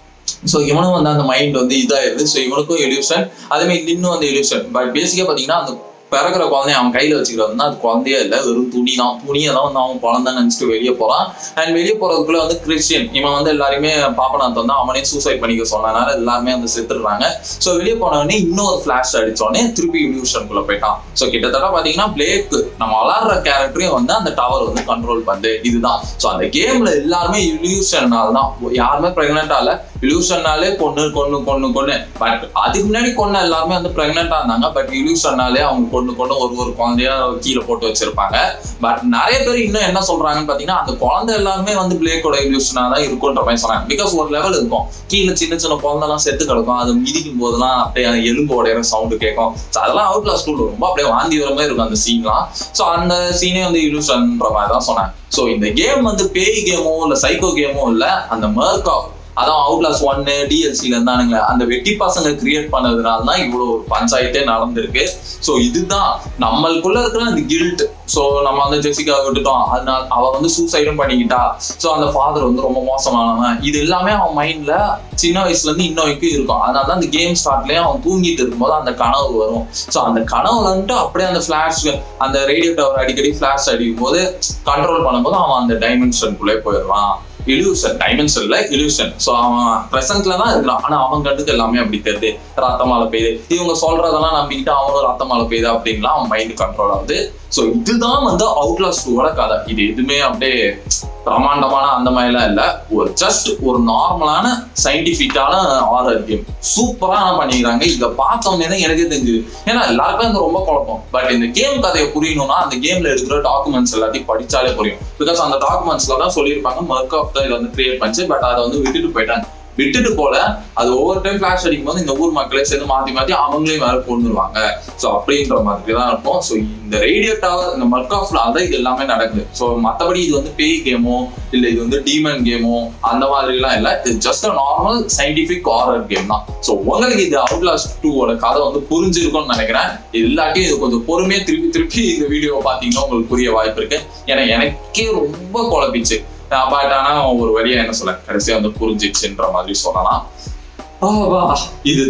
ஸோ இவனும் வந்து அந்த மைண்ட் வந்து இதாயிருது ஸோ இவனுக்கும் எலியூஷன் அதே மாதிரி இன்னும் வந்து எலியூஷன் பட் பேசிக்கா பார்த்தீங்கன்னா அந்த பிறக்கிற குழந்தைய அவன் கையில வச்சுக்கிறது வந்து அது குழந்தையே இல்லை வெறும் துணி தான் துணியை தான் வந்து அவன் குழந்தைன்னு நினைச்சிட்டு வெளியே போறான் அண்ட் வெளியே போறதுக்குள்ள வந்து கிறிஸ்டியன் இவன் வந்து எல்லாருமே பாப்பநாத் வந்து அவனே சூசைட் பண்ணிக்க சொன்னனால எல்லாருமே வந்து செத்துடுறாங்க ஸோ வெளியே போனவொடனே இன்னொரு ஃபிளாஷ் அடிச்சோடனே திருப்பி இல்யூஷனுக்குள்ள போயிட்டான் ஸோ கிட்டத்தட்ட பாத்தீங்கன்னா பிளேக் நம்ம விளாடுற கேரக்டரையும் வந்து அந்த டவர் வந்து கண்ட்ரோல் பண்ணுது இதுதான் ஸோ அந்த கேம்ல எல்லாருமே இல்யூஷன்னால தான் யாருமே பிரெக்னெண்டா இல்ல இல்யூஷன்னாலே கொன்னு கொன்னு கொன்னு கொன்னு பட் அதுக்கு முன்னாடி கொன்ன எல்லாருமே வந்து பிரெக்னெண்டா இருந்தாங்க பட் இல்யூஷன்னாலே அவங்க கொண்டு கொண்டு ஒரு ஒரு குழந்தையா கீழே போட்டு வச்சிருப்பாங்க பட் நிறைய பேர் இன்னும் என்ன சொல்றாங்கன்னு பாத்தீங்கன்னா அந்த குழந்தை எல்லாருமே வந்து பிளேக்கோட இல்யூஷனா தான் இருக்கும்ன்ற மாதிரி சொன்னாங்க பிகாஸ் ஒரு லெவல் இருக்கும் கீழே சின்ன சின்ன குழந்தைலாம் செத்து கிடக்கும் அது மிதிக்கும் போதெல்லாம் அப்படியே அந்த எலும்பு உடையிற சவுண்டு கேட்கும் So அதெல்லாம் அவுட்லா ஸ்கூல் ரொம்ப அப்படியே வாந்தி வர மாதிரி இருக்கும் அந்த சீன்லாம் ஸோ அந்த சீனே வந்து இல்யூஷன்ற மாதிரி தான் சொன்னாங்க ஸோ இந்த கேம் வந்து பேய் கேமோ இல்லை சைக்கோ கேமோ இல்லை அந்த மர்க் அதான் அவுட்லாஸ் ஒன்னு டிஎல்சில இருந்தானுங்களே அந்த வெட்டி பசங்க கிரியேட் பண்ணதுனால தான் இவ்வளோ ஒரு பஞ்சாயத்தே நடந்திருக்கு ஸோ இதுதான் நம்மளுக்குள்ள இருக்கிற அந்த கில்ட் ஸோ நம்ம வந்து ஜெசிகா விட்டுட்டோம் அதனால அவ வந்து சூசைடும் பண்ணிக்கிட்டா ஸோ அந்த ஃபாதர் வந்து ரொம்ப மோசமானவன் இது எல்லாமே அவன் மைண்ட்ல சின்ன வயசுல இருந்து இன்ன வரைக்கும் இருக்கும் அதனால தான் அந்த கேம் ஸ்டார்ட்லயே அவன் தூங்கிட்டு இருக்கும்போது அந்த கனவு வரும் ஸோ அந்த கனவுல வந்துட்டு அப்படியே அந்த ஃபிளாஷ் அந்த ரேடியோ டவர் அடிக்கடி ஃபிளாஷ் அடிக்கும் போது கண்ட்ரோல் பண்ணும்போது அவன் அந்த டைமென்ஷனுக்குள்ளே போயிடுவான் இல்யூஷன் டைமென்ஷன்ல இல்யூஷன் ஸோ அவன் ப்ரெசன்ட்ல தான் இருக்கிறான் ஆனா அவன் கண்ணுக்கு எல்லாமே அப்படி தெரியுது ரத்தமால பெய்யுது இவங்க சொல்றதெல்லாம் நம்பிக்கிட்டு அவனும் ரத்தமால பெய்யுது அப்படின்லாம் அவன் மைண்ட் கண்ட்ரோல் ஆகுது ஸோ இதுதான் வந்து அவுட்லாஸ் டூவோட கதை இது எதுவுமே அப்படியே பிரமாண்டமான அந்த மாதிரிலாம் இல்ல ஒரு ஜஸ்ட் ஒரு நார்மலான சயின்டிபிக்கான ஹாரர் கேம் சூப்பரா பண்ணிக்கிறாங்க இதை பார்த்தோன்னே தான் எனக்கே தெரிஞ்சுது ஏன்னா எல்லாருக்கும் வந்து ரொம்ப குழப்பம் பட் இந்த கேம் கதையை புரியணும்னா அந்த கேம்ல இருக்கிற டாக்குமெண்ட்ஸ் எல்லாத்தையும் படிச்சாலே புரியும் பிகாஸ் அந்த டாக்குமெண்ட்ஸ்ல தான் சொல்லியிருப்பாங்க மர்க் ஆஃப் த வந்து கிரியேட் பண்ணிச்சு பட் அதை வந்து விட்டுட்டு போயிட்டாங்க விட்டுட்டு போல அது ஒவ்வொரு டைம் ஃபிளாஷ் அடிக்கும் போது இந்த ஊர் மக்களே சேர்ந்து மாத்தி மாத்தி அவங்களையும் வேற கொண்டுருவாங்க ஸோ அப்படின்ற மாதிரி தான் இருக்கும் ஸோ இந்த ரேடியோ டவர் இந்த மர்க் ஆஃப்ல தான் இது எல்லாமே நடக்குது ஸோ மற்றபடி இது வந்து பேய் கேமோ இல்ல இது வந்து டீமன் கேமோ அந்த மாதிரிலாம் இல்லை இது just a normal scientific horror game தான் ஸோ உங்களுக்கு இது அவுட்லாஸ்ட் டூவோட கதை வந்து புரிஞ்சிருக்கும்னு நினைக்கிறேன் இல்லாட்டியும் இது கொஞ்சம் பொறுமையா திருப்பி திருப்பி இந்த வீடியோவை பார்த்தீங்கன்னா உங்களுக்கு புரிய வாய்ப்பு இருக்கு ஏன்னா எனக்கே ரொம்ப குழப்பிச்சு பட் ஆனா ஒரு வழியா என்ன சொல்ல கடைசியா வந்து புரிஞ்சிச்சுன்ற மாதிரி சொல்லலாம் ஆ, வா. இதுதான்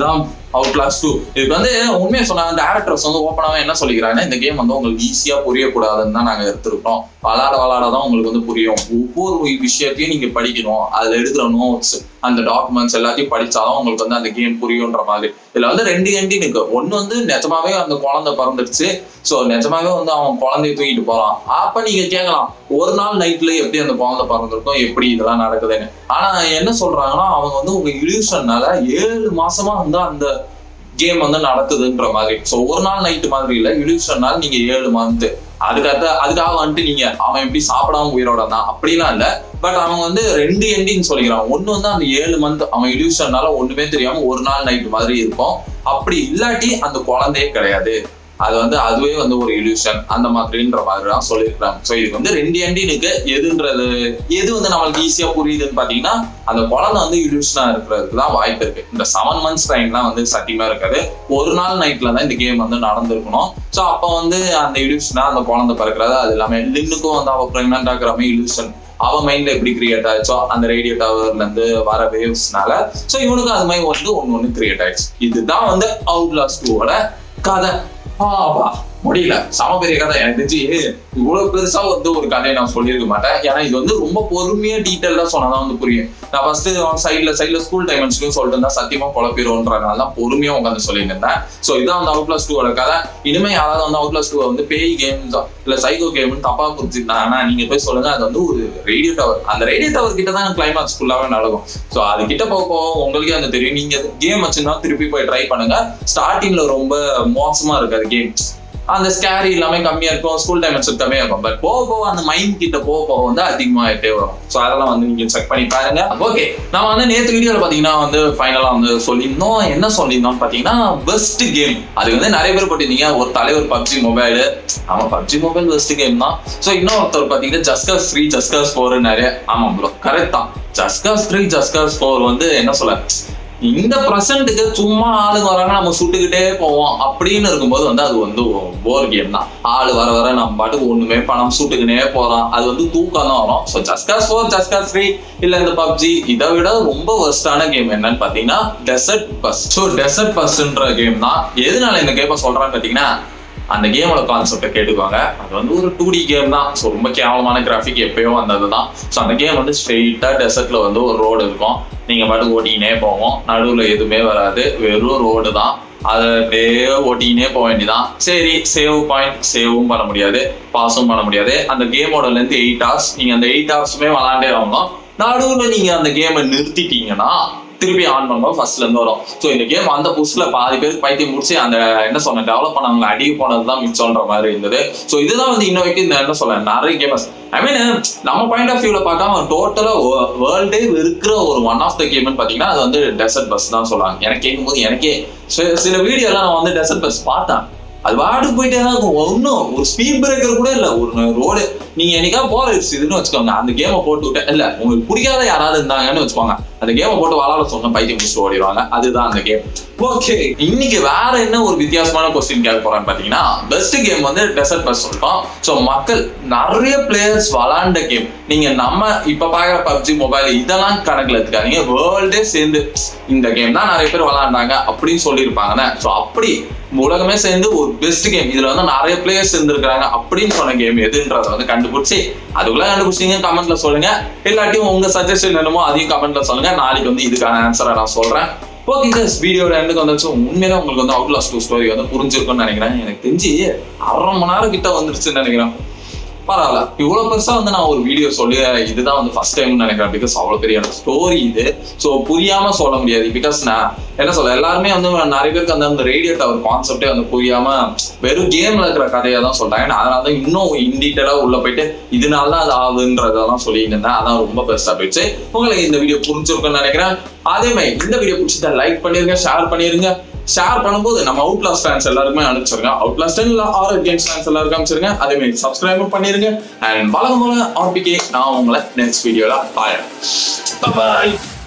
அவுட் கிளாஸ் டூ இதுக்கு வந்து உண்மையை சொன்னா டேரக்டர்ஸ் வந்து ஓப்பனாவே என்ன சொல்லிக்கிறாங்கன்னா இந்த கேம் வந்து உங்களுக்கு ஈஸியா புரியக்கூடாதுன்னு தான் நாங்க எடுத்திருக்கோம் விளாட விளாட தான் உங்களுக்கு வந்து புரியும் ஒவ்வொரு விஷயத்தையும் நீங்க படிக்கணும் அதுல எடுக்கிற நோட்ஸ் அந்த டாக்குமெண்ட்ஸ் எல்லாத்தையும் படிச்சாதான் உங்களுக்கு வந்து அந்த கேம் புரியுன்ற மாதிரி இதுல வந்து ரெண்டு எண்டிங் இருக்கு ஒண்ணு வந்து நிஜமாவே அந்த குழந்தை பிறந்துடுச்சு சோ நிஜமாவே வந்து அவன் குழந்தைய தூக்கிட்டு போறான் அப்ப நீங்க கேட்கலாம் ஒரு நாள் நைட்ல எப்படி அந்த குழந்தை பிறந்திருக்கும் எப்படி இதெல்லாம் நடக்குதுன்னு ஆனா என்ன சொல்றாங்கன்னா அவங்க வந்து உங்க இல்யூஷன்னால ஏழு மாசமா வந்து அந்த கேம் வந்து நடக்குதுன்ற மாதிரி ஸோ ஒரு நாள் நைட்டு மாதிரி இல்ல இல்யூஷன்னால நீங்க ஏழு மந்த் அதுக்காக அதுக்காக வந்துட்டு நீங்க அவன் எப்படி சாப்பிடாம உயிரோட இருந்தான் அப்படிலாம் இல்ல பட் அவன் வந்து ரெண்டு எண்டிங் சொல்லிக்கிறான் ஒண்ணு வந்து அந்த ஏழு மந்த் அவன் இல்யூஷன்னால ஒண்ணுமே தெரியாம ஒரு நாள் நைட் மாதிரி இருக்கும் அப்படி இல்லாட்டி அந்த குழந்தையே கிடையாது அது வந்து அதுவே வந்து ஒரு இல்யூஷன் அந்த மாதிரின்ற மாதிரி தான் சொல்லியிருக்காங்க ஸோ இதுக்கு வந்து ரெண்டு எண்டினுக்கு எதுன்றது எது வந்து நம்மளுக்கு ஈஸியா புரியுதுன்னு பாத்தீங்கன்னா அந்த குழந்தை வந்து இல்யூஷனா இருக்கிறதுக்கு தான் வாய்ப்பு இருக்கு இந்த செவன் மந்த்ஸ் டைம்லாம் வந்து சத்தியமா இருக்காது ஒரு நாள் நைட்ல தான் இந்த கேம் வந்து நடந்திருக்கணும் ஸோ அப்போ வந்து அந்த இல்யூஷனா அந்த குழந்தை பிறக்கிறது அது எல்லாமே லின்னுக்கும் வந்து அவ பிரெக்னென்ட் ஆகிற மாதிரி இல்யூஷன் அவன் மைண்ட்ல எப்படி கிரியேட் ஆயிடுச்சோ அந்த ரேடியோ டவர்ல இருந்து வர வேவ்ஸ்னால ஸோ இவனுக்கு அது மாதிரி வந்து ஒன்னு ஒன்று கிரியேட் ஆயிடுச்சு இதுதான் வந்து அவுட்லாஸ் டூவோட கதை ஆப்பா முடியல சம பெரிய கதை எனக்கு தெரிஞ்சு இவ்வளவு பெருசா வந்து ஒரு கதையை நான் சொல்லியிருக்க மாட்டேன் ஏன்னா இது வந்து ரொம்ப பொறுமையா டீட்டெயிலா சொன்னாதான் வந்து புரியும் நான் ஃபர்ஸ்ட் சைட்ல சைட்ல ஸ்கூல் டைமென்ஷன்லையும் சொல்லிட்டு இருந்தா சத்தியமா குழப்பிடும்ன்றதுனால தான் பொறுமையா உட்காந்து சொல்லிட்டு இருந்தேன் ஸோ இதான் வந்து அவுட் பிளஸ் டூவோட கதை இனிமே யாராவது வந்து அவுட் பிளஸ் டூ வந்து பேய் கேம் இல்ல சைகோ கேம்னு தப்பா புரிஞ்சுக்கிட்டாங்கன்னா நீங்க போய் சொல்லுங்க அது வந்து ஒரு ரேடியோ டவர் அந்த ரேடியோ டவர் கிட்ட தான் கிளைமேக்ஸ் ஃபுல்லாவே நடக்கும் ஸோ அது கிட்ட போக போக உங்களுக்கே அந்த தெரியும் நீங்க கேம் வச்சுன்னா திருப்பி போய் ட்ரை பண்ணுங்க ஸ்டார்டிங்ல ரொம்ப மோசமா இருக்காது கேம் அந்த ஸ்கேரி எல்லாமே கம்மியா இருக்கும் ஸ்கூல் டைமென்ஷன் கம்மியா இருக்கும் பட் போக போக அந்த மைண்ட் கிட்ட போக போக வந்து அதிகமாகிட்டே வரும் ஸோ அதெல்லாம் வந்து நீங்க செக் பண்ணி பாருங்க ஓகே நம்ம வந்து நேற்று வீடியோல பாத்தீங்கன்னா வந்து ஃபைனலா வந்து சொல்லியிருந்தோம் என்ன சொல்லியிருந்தோம் பாத்தீங்கன்னா பெஸ்ட் கேம் அது வந்து நிறைய பேர் போட்டிருந்தீங்க ஒரு தலைவர் பப்ஜி மொபைல் ஆமா பப்ஜி மொபைல் பெஸ்ட் கேம் தான் ஸோ இன்னொருத்தர் பாத்தீங்கன்னா ஜஸ்கஸ் த்ரீ ஜஸ்கஸ் ஃபோர் நிறைய ஆமா ப்ரோ கரெக்ட் தான் ஜஸ்கஸ் த்ரீ ஜஸ்கஸ் ஃபோர் வந்து என்ன சொல்ல இந்த ப்ரெசன்ட்டுக்கு சும்மா ஆளுங்க வராங்க நம்ம சுட்டுக்கிட்டே போவோம் அப்படின்னு இருக்கும்போது வந்து அது வந்து போர் கேம் தான் ஆளு வர வர நம்ம பாட்டுக்கு ஒண்ணுமே பணம் சுட்டுக்கினே போறோம் அது வந்து தூக்கம் தான் வரும் so Just Cause four Just Cause three இல்ல இந்த பப்ஜி இதை விட ரொம்ப ஒர்ஸ்டான கேம் என்னன்னு பாத்தீங்கன்னா டெசர்ட் பஸ் ஸோ டெசர்ட் பஸ்ன்ற கேம் தான் எதனால இந்த கேமை சொல்றேன்னு பாத்தீங்கன்னா அந்த கேமோட கான்செப்டை கேட்டுக்குவாங்க அது வந்து ஒரு டூ டி கேம் தான் ஸோ ரொம்ப கேவலமான கிராஃபிக் எப்பயோ வந்தது தான் ஸோ அந்த கேம் வந்து ஸ்ட்ரெயிட்டா டெசர்ட்ல வந்து ஒரு ரோடு இருக்கும் நீங்க பாட்டுக்கு ஓட்டிக்கினே போவோம் நடுவில் எதுவுமே வராது வெறும் ரோடு தான் அதை அப்படியே ஓட்டிக்கினே போக வேண்டியதான் சரி சேவ் பாயிண்ட் சேவும் பண்ண முடியாது பாஸும் பண்ண முடியாது அந்த கேமோட லென்த் எயிட் ஹவர்ஸ் நீங்க அந்த எயிட் ஹவர்ஸுமே விளாண்டே ஆகணும் நடுவில் நீங்க அந்த கேமை நிறுத்திட்டீங்கன்னா திருப்பி ஆன் பண்ணும்போது ஃபர்ஸ்ட்ல இருந்து வரும் ஸோ இந்த கேம் அந்த புஷ்ல பாதி பேருக்கு பைத்தியம் முடிச்சு அந்த என்ன சொன்ன டெவலப் பண்ணவங்க அடிக்க போனது தான் மிச்சம்ன்ற மாதிரி இருந்தது ஸோ இதுதான் வந்து இன்ன வரைக்கும் இந்த என்ன சொல்ல நிறைய கேமர்ஸ் ஐ மீன் நம்ம பாயிண்ட் ஆஃப் வியூல பார்க்காம டோட்டலா வேர்ல்டே இருக்கிற ஒரு ஒன் ஆஃப் த கேம்னு பாத்தீங்கன்னா அது வந்து டெசர்ட் பஸ் தான் சொல்லுவாங்க எனக்கு கேட்கும்போது எனக்கே சி- சில வீடியோலாம் நான் வந்து டெசர்ட் பஸ் பார்த்தேன் அது பாட்டுக்கு போயிட்டே தான் இருக்கும் ஒன்றும் ஒரு ஸ்பீட் பிரேக்கர் கூட இல்லை ஒரு ரோடு நீங்க என்னைக்கா போற இதுன்னு வச்சுக்கோங்க அந்த கேமை போட்டு விட்டேன் இல்ல உங்களுக்கு பிடிக்காத யாராவது இருந்தாங்கன்னு வச்சுக்கோங்க அந்த கேமை போட்டு விளாட சொன்ன பைத்தியம் முடிச்சுட்டு ஓடிடுவாங்க அதுதான் அந்த கேம் ஓகே இன்னைக்கு வேற என்ன ஒரு வித்தியாசமான கொஸ்டின் கேட்க போறேன்னு பாத்தீங்கன்னா பெஸ்ட் கேம் வந்து டெசர்ட் பஸ் சொல்லிட்டோம் ஸோ மக்கள் நிறைய பிளேயர்ஸ் விளாண்ட கேம் நீங்க நம்ம இப்ப பாக்குற பப்ஜி மொபைல் இதெல்லாம் கணக்குல எடுத்துக்காதீங்க வேர்ல்டே சேர்ந்து இந்த கேம் தான் நிறைய பேர் விளாண்டாங்க அப்படின்னு சொல்லியிருப்பாங்கன்னு ஸோ அப்படி உலகமே சேர்ந்து ஒரு பெஸ்ட் கேம் இதுல வந்து நிறைய பிளேயர்ஸ் இருந்திருக்காங்க அப்படின்னு சொன்ன கேம் எதுன்றத வந்து கண்டுபிடிச்சி அதுக்குள்ள கண்டுபிடிச்சிங்க கமெண்ட்ல சொல்லுங்க இல்லாட்டியும் உங்க சஜஷன் என்னமோ அதையும் கமெண்ட்ல சொல்லுங்க நாளைக்கு வந்து இதுக்கான ஆன்சரை நான் சொல்றேன் ஓகே சார் வீடியோட எண்டுக்கு வந்துச்சு உண்மையிலே உங்களுக்கு வந்து அவுட்லாஸ் டூ ஸ்டோரி வந்து புரிஞ்சிருக்கும்னு நினைக்கிறேன் எனக்கு தெரிஞ்சு அரை மணி நேரம் கிட்ட வந்துருச்சுன்னு நினைக்கிறேன் பரவாயில்ல இவ்வளவு பெருசா வந்து நான் ஒரு வீடியோ சொல்லி இதுதான் வந்து ஃபர்ஸ்ட் டைம் நினைக்கிறேன் பிகாஸ் அவ்வளவு பெரிய ஸ்டோரி இது ஸோ புரியாம சொல்ல முடியாது பிகாஸ் நான் என்ன சொல்ல எல்லாருமே வந்து நிறைய பேருக்கு அந்த அந்த ரேடியோ டவர் கான்செப்டே வந்து புரியாம வெறும் கேம்ல இருக்கிற கதையை தான் சொல்றாங்க நான் அதனால தான் இன்னும் இன் டீட்டெயிலா உள்ள போயிட்டு இதனால தான் அது ஆகுன்றதெல்லாம் சொல்லிட்டு இருந்தேன் அதான் ரொம்ப பெருசா போயிடுச்சு உங்களுக்கு இந்த வீடியோ புரிஞ்சிருக்கும்னு நினைக்கிறேன் அதே மாதிரி இந்த வீடியோ பிடிச்சிட்டா லைக் பண்ணிருங்க ஷேர் பண்ணிருங்க ஷேர் பண்ணும்போது நம்ம அவுட்லாஸ் ஃபேன்ஸ் எல்லாருக்குமே அனுப்பிச்சிருங்க அவுட்லாஸ் இல்ல ஆர் கேம்ஸ் ஃபேன்ஸ் எல்லாருக்கும் அனுப்பிச்சிருங்க அதே மாதிரி சப்ஸ்கிரைபும் பண்ணிருங்க அண்ட் வழக்கம் போல ஆர்பிகே நான் உங்களை நெக்ஸ்ட் வீடியோல பாய் பாய்